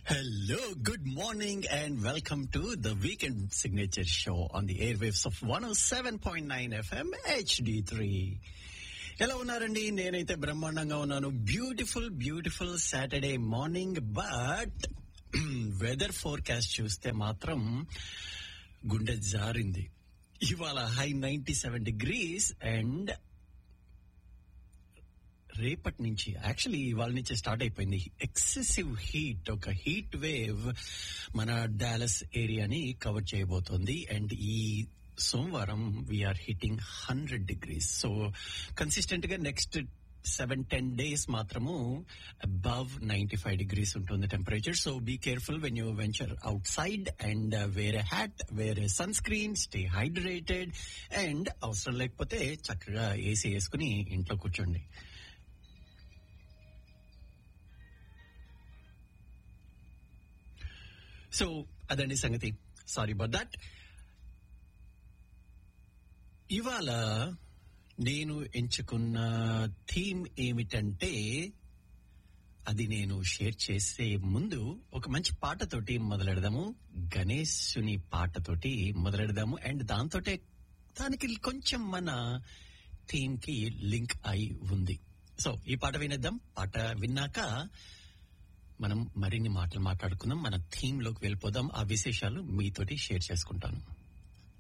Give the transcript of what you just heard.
Hello, good morning, and welcome to the Weekend Signature Show on the airwaves of 107.9 FM HD3. ఎలా ఉన్నారండి నేనైతే బ్రహ్మాండంగా ఉన్నాను beautiful beautiful Saturday morning but weather forecast చూస్తే మాత్రం గుండె జారింది ఇవాళ high ninety seven degrees and రేపటి నుంచి యాక్చువల్లీ ఇవాళ నుంచి స్టార్ట్ అయిపోయింది ఎక్సెసివ్ హీట్ ఒక హీట్ వేవ్ మన డాలస్ ఏరియాని కవర్ చేయబోతోంది అండ్ ఈ సోమవారం we're hitting hundred degrees so consistent గా నెక్స్ట్ సెవెన్ టెన్ డేస్ మాత్రము అబవ్ నైన్టీ ఫైవ్ డిగ్రీస్ ఉంటుంది temperature so be careful when you venture outside and వేరే హ్యాట్ వేరే sunscreen stay hydrated and అవసరం లేకపోతే చక్కగా ఏసీ వేసుకుని ఇంట్లో కూర్చోండి సో అదండి సంగతి సారీ బట్ దట్ ఇవాళ నేను ఎంచుకున్న థీమ్ ఏమిటంటే అది నేను షేర్ చేసే ముందు ఒక మంచి పాటతోటి మొదలెడదాము గణేశుని పాటతోటి మొదలెడదాము అండ్ దాంతో దానికి కొంచెం మన థీమ్ కి లింక్ అయి ఉంది సో ఈ పాట వినేద్దాం పాట విన్నాక మనం మరిన్ని మాటలు మాట్లాడుకుందాం మన థీమ్ లోకి వెళ్ళిపోదాం ఆ విశేషాలు మీతోటి షేర్ చేసుకుంటాను